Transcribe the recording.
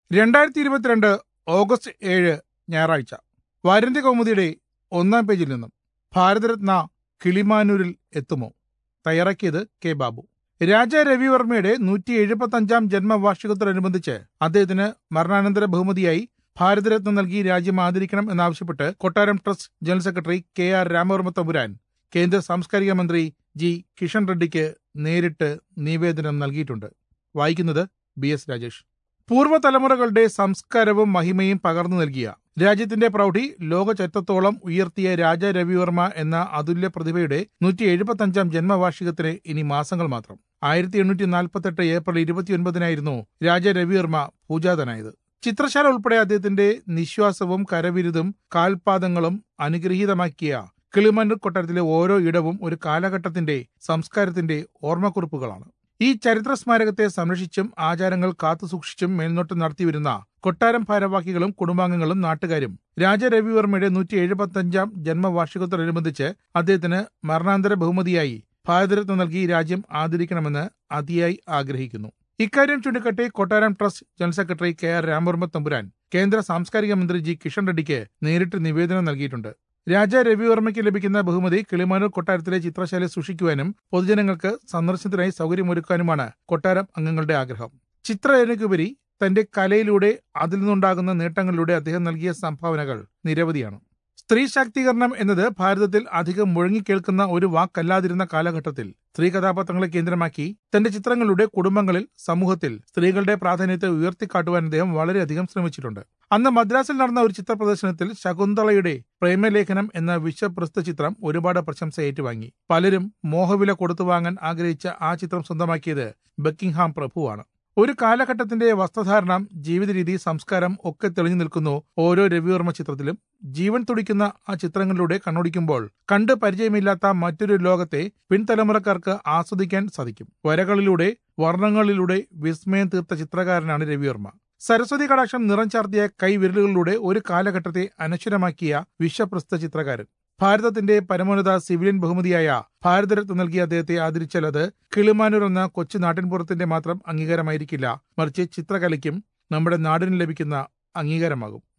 രണ്ടായിരത്തി ഇരുപത്തിരണ്ട് ഓഗസ്റ്റ് ഏഴ് ഞായറാഴ്ച വാരന്ത്യ കൗമുദിയുടെ ഒന്നാം പേജിൽ നിന്നും ഭാരതരത്ന കിളിമാനൂരിൽ എത്തുമോ തയ്യാറാക്കിയത് കെ ബാബു രാജ രവിവർമ്മയുടെ നൂറ്റി എഴുപത്തി അഞ്ചാം ജന്മവാർഷികത്തോടനുബന്ധിച്ച് അദ്ദേഹത്തിന് മരണാനന്തര ബഹുമതിയായി ഭാരതരത്ന നൽകി രാജ്യം ആദരിക്കണം എന്നാവശ്യപ്പെട്ട് കൊട്ടാരം trust general secretary K R Ramavarma Thampuran കേന്ദ്ര സാംസ്കാരിക മന്ത്രി ജി കിഷൻ റെഡ്ഡിക്ക് നേരിട്ട് നിവേദനം നൽകിയിട്ടുണ്ട് വായിക്കുന്നത് ബി എസ് രാജേഷ് പൂർവ്വതലമുറകളുടെ സംസ്കാരവും മഹിമയും പകർന്നു നൽകിയ രാജ്യത്തിന്റെ പ്രൗഢി ലോക ചരിത്രത്തോളം ഉയർത്തിയ രാജ രവിവർമ്മ എന്ന അതുല്യ പ്രതിഭയുടെ നൂറ്റി എഴുപത്തി അഞ്ചാം ജന്മവാർഷികത്തിന് ഇനി മാസങ്ങൾ മാത്രം ആയിരത്തി എണ്ണൂറ്റി നാൽപ്പത്തെട്ട് ഏപ്രിൽ ഇരുപത്തിയൊൻപതിനായിരുന്നു രാജ രവിവർമ്മ പൂജാതനായത് ചിത്രശാല ഉൾപ്പെടെ അദ്ദേഹത്തിന്റെ നിശ്വാസവും കരവിരുതും കാൽപാദങ്ങളും അനുഗ്രഹീതമാക്കിയ കിളിമന്നൂർ കൊട്ടാരത്തിലെ ഓരോ ഇടവും ഒരു കാലഘട്ടത്തിന്റെ സംസ്കാരത്തിന്റെ ഓർമ്മക്കുറിപ്പുകളാണ് ഈ ചരിത്ര സ്മാരകത്തെ സംരക്ഷിച്ചും ആചാരങ്ങൾ കാത്തുസൂക്ഷിച്ചും മേൽനോട്ടം നടത്തിവരുന്ന കൊട്ടാരം ഭാരവാഹികളും കുടുംബാംഗങ്ങളും നാട്ടുകാരും രാജ രവിവർമ്മയുടെ നൂറ്റി എഴുപത്തഞ്ചാം ജന്മവാർഷികത്തോടനുബന്ധിച്ച് അദ്ദേഹത്തിന് മരണാന്തര ബഹുമതിയായി ഭാരതരത്ന നൽകി രാജ്യം ആദരിക്കണമെന്ന് അതിയായി ആഗ്രഹിക്കുന്നു ഇക്കാര്യം ചൂണ്ടിക്കാട്ടി കൊട്ടാരം trust general secretary K R Ramavarma Thampuran കേന്ദ്ര സാംസ്കാരിക മന്ത്രി ജി കിഷൻ റെഡ്ഡിക്ക് നേരിട്ട് നിവേദനം നൽകിയിട്ടുണ്ട് രാജ രവിവർമ്മയ്ക്ക് ലഭിക്കുന്ന ബഹുമതി കിളിമാനൂർ കൊട്ടാരത്തിലെ ചിത്രശാലയിൽ സൂക്ഷിക്കുവാനും പൊതുജനങ്ങൾക്ക് സന്ദർശനത്തിനായി സൗകര്യമൊരുക്കാനുമാണ് കൊട്ടാരം അംഗങ്ങളുടെ ആഗ്രഹം ചിത്രരചനയ്ക്കുപരി തന്റെ കലയിലൂടെ അതിൽ നിന്നുണ്ടാകുന്ന നേട്ടങ്ങളിലൂടെ അദ്ദേഹം നൽകിയ സംഭാവനകൾ നിരവധിയാണ് സ്ത്രീ ശാക്തീകരണം എന്നത് ഭാരതത്തിൽ അധികം മുഴങ്ങിക്കേൾക്കുന്ന ഒരു വാക്കല്ലാതിരുന്ന കാലഘട്ടത്തിൽ സ്ത്രീ കഥാപാത്രങ്ങളെ കേന്ദ്രമാക്കി തന്റെ ചിത്രങ്ങളുടെ കുടുംബങ്ങളിൽ സമൂഹത്തിൽ സ്ത്രീകളുടെ പ്രാധാന്യത്തെ ഉയർത്തിക്കാട്ടുവാൻ അദ്ദേഹം വളരെയധികം ശ്രമിച്ചിട്ടുണ്ട് അന്ന് മദ്രാസിൽ നടന്ന ഒരു ചിത്ര പ്രദർശനത്തിൽ ശകുന്തളയുടെ പ്രേമലേഖനം എന്ന വിശ്വപ്രസിദ്ധ ചിത്രം ഒരുപാട് പ്രശംസ ഏറ്റുവാങ്ങി പലരും മോഹവില കൊടുത്തു വാങ്ങാൻ ആഗ്രഹിച്ച ആ ചിത്രം സ്വന്തമാക്കിയത് ബക്കിംഗ്ഹാം പ്രഭുവാണ് ഒരു കാലഘട്ടത്തിന്റെ വസ്ത്രധാരണം ജീവിത രീതി സംസ്കാരം ഒക്കെ തെളിഞ്ഞു നിൽക്കുന്നു ഓരോ രവിവർമ്മ ചിത്രത്തിലും ജീവൻ തുടിക്കുന്ന ആ ചിത്രങ്ങളിലൂടെ കണ്ണോടിക്കുമ്പോൾ കണ്ട് പരിചയമില്ലാത്ത മറ്റൊരു ലോകത്തെ പിൻതലമുറക്കാർക്ക് ആസ്വദിക്കാൻ സാധിക്കും വരകളിലൂടെ വർണ്ണങ്ങളിലൂടെ വിസ്മയം തീർത്ത ചിത്രകാരനാണ് രവിവർമ്മ സരസ്വതി കടാക്ഷം നിറം ചാർത്തിയ കൈവിരലുകളിലൂടെ ഒരു കാലഘട്ടത്തെ അനശ്വരമാക്കിയ വിശ്വപ്രസിദ്ധ ചിത്രകാരൻ ഭാരതത്തിന്റെ പരമോന്നത സിവിലിയൻ ബഹുമതിയായ ഭാരതരത്ന നൽകിയ അദ്ദേഹത്തെ ആദരിച്ചാൽ അത് കിളിമാനൂർ എന്ന കൊച്ചു നാട്ടിൻപുറത്തിന്റെ മാത്രം അംഗീകാരമായിരിക്കില്ല മറിച്ച് ചിത്രകലയ്ക്കും നമ്മുടെ നാടിന് ലഭിക്കുന്ന അംഗീകാരമാകും